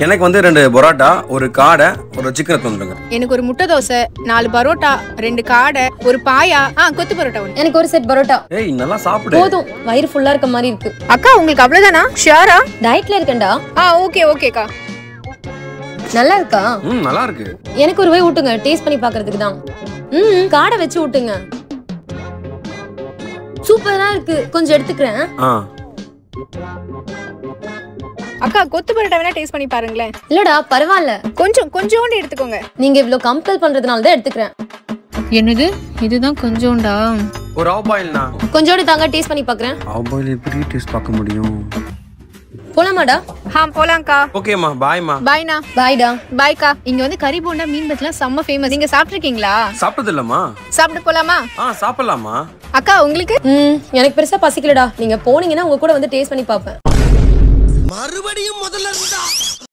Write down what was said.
எனக்கு வந்து ரெண்டு பரோட்டா ஒரு காடை ஒரு சிக்கன் தந்துருங்க எனக்கு ஒரு முட்டை தோசை நாலு பரோட்டா ரெண்டு காடை ஒரு பாயா ஆ கொத்து பரோட்டா ஒன்று எனக்கு ஒரு செட் பரோட்டா ஏய் நல்லா சாப்பிடு போதும் வயிறு ஃபுல்லா இருக்க மாதிரி இருக்கு அக்கா உங்களுக்கு அவ்வளவுதானா ஷியரா டயட்ல இருக்கேன்டா ஆ ஓகே ஓகேக்கா நல்லா இருக்கா ம் நல்லா இருக்கு எனக்கு ஒரு வாய் ஊட்டுங்க டேஸ்ட் பண்ணி பார்க்கிறதுக்கு தான் ம் காடை வச்சு ஊட்டுங்க சூப்பரா இருக்கு கொஞ்சம் எடுத்துக்கிறேன் ஆ அக்கா கொத்து பரோட்டா வேணா டேஸ்ட் பண்ணி பாருங்களேன் இல்லடா பரவாயில்ல கொஞ்சம் கொஞ்சோண்டு எடுத்துக்கோங்க நீங்க இவ்ளோ கம்பல் பண்றதுனால தான் எடுத்துக்கிறேன் என்னது இதுதான் கொஞ்சோண்டா ஒரு ஆவ் பாயில்ண்ணா கொஞ்சோடு தாங்க டேஸ்ட் பண்ணி பார்க்கறேன் ஆவ் பாயில் எப்படி டேஸ்ட் பார்க்க முடியும் போலாமாடா ஆ போலாம்க்கா ஓகேம்மா பாய்மா பாய்ண்ணா பாய்டா பாய்க்கா இங்க வந்து கறி போண்டா மீன் பஜ்லாம் செம்ம ஃபேமஸ் நீங்க சாப்பிட்டுருக்கீங்களா சாப்பிட்டது இல்லம்மா சாப்பிட்டு போலாமா ஆ சாப்பிடலாமா அக்கா உங்களுக்கு ம் எனக்கு பெருசா பசிக்கலடா நீங்க போனீங்கன்னா உங்க கூட வந்து டேஸ்ட் பண்ணி பார்ப்பேன் மறுபடியும் முதல்ல இருந்தா